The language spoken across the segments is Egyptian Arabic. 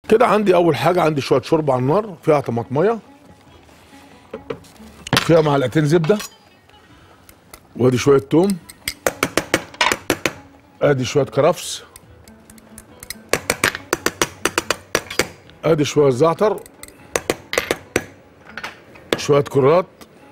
كده عندي اول حاجه عندي شويه شوربه على النار فيها طماطميه فيها معلقتين زبده وادي شويه توم ادي شويه كرفس ادي شويه زعتر شويه كرات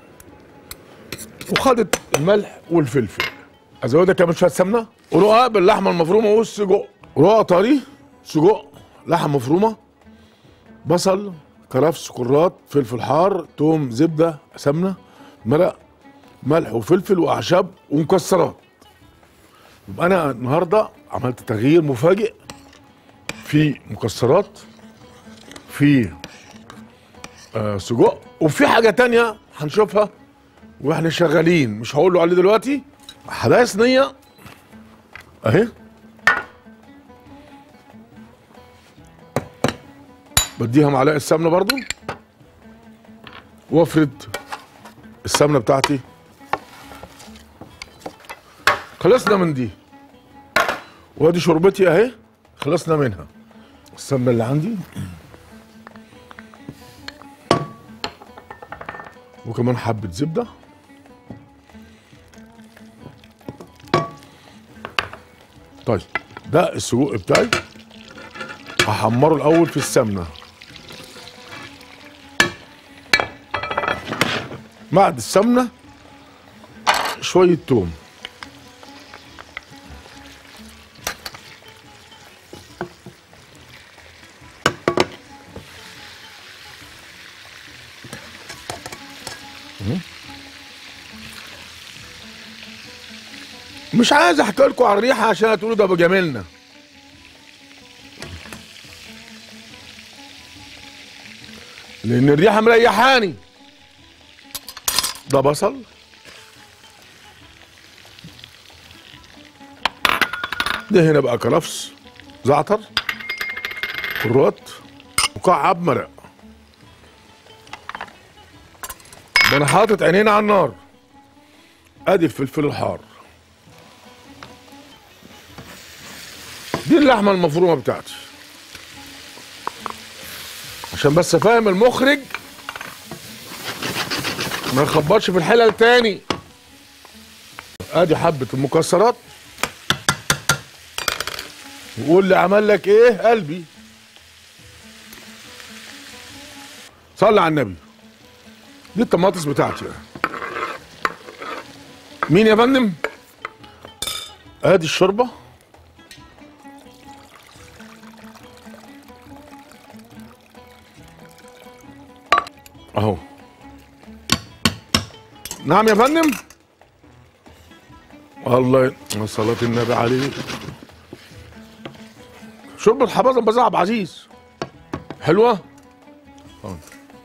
وخدت الملح والفلفل ازودها كمان شويه سمنه ورقاق باللحمه المفرومه والسجق رقاق طري سجق لحمه مفرومه بصل كرفس كرات فلفل حار توم زبده سمنه مرق ملح وفلفل واعشاب ومكسرات يبقى انا النهارده عملت تغيير مفاجئ في مكسرات في آه سجق وفي حاجه تانية هنشوفها واحنا شغالين مش هقول له عليه دلوقتي هلاقي صينيه اهي بديها معلقه سمنه برضو وافرد السمنه بتاعتي خلصنا من دي وادي شربتي اهي خلصنا منها السمنه اللي عندي وكمان حبه زبده طيب ده السجق بتاعي هحمره الاول في السمنه بعد السمنه شويه توم مش عايز احكي لكم على الريحه عشان هتقولوا ده بجمالنا لان الريحه مريحاني ده بصل ده هنا بقى كرفس زعتر كرات مكعب مرق ده انا حاطط عينينا على النار ادي الفلفل الحار دي اللحمه المفرومه بتاعتي عشان بس فاهم المخرج ما يخبطش في الحلل تاني ادي حبه المكسرات وقول لي عمل لك ايه قلبي صلي على النبي دي الطماطس بتاعتي مين يا فندم ادي الشوربه اهو نعم يا فندم الله صلاة النبي عليه شوربة حباظة بزعب عبد العزيز حلوة آه.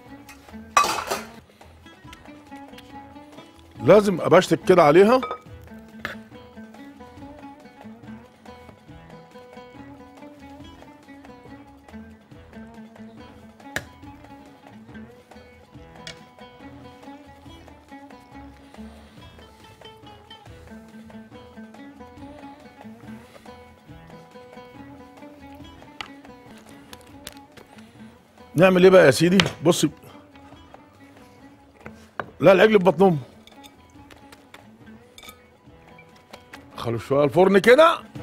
لازم ابشتك كده عليها نعمل ايه بقى يا سيدي بص لا العجل في بطن امه خلوا شويه الفرن كده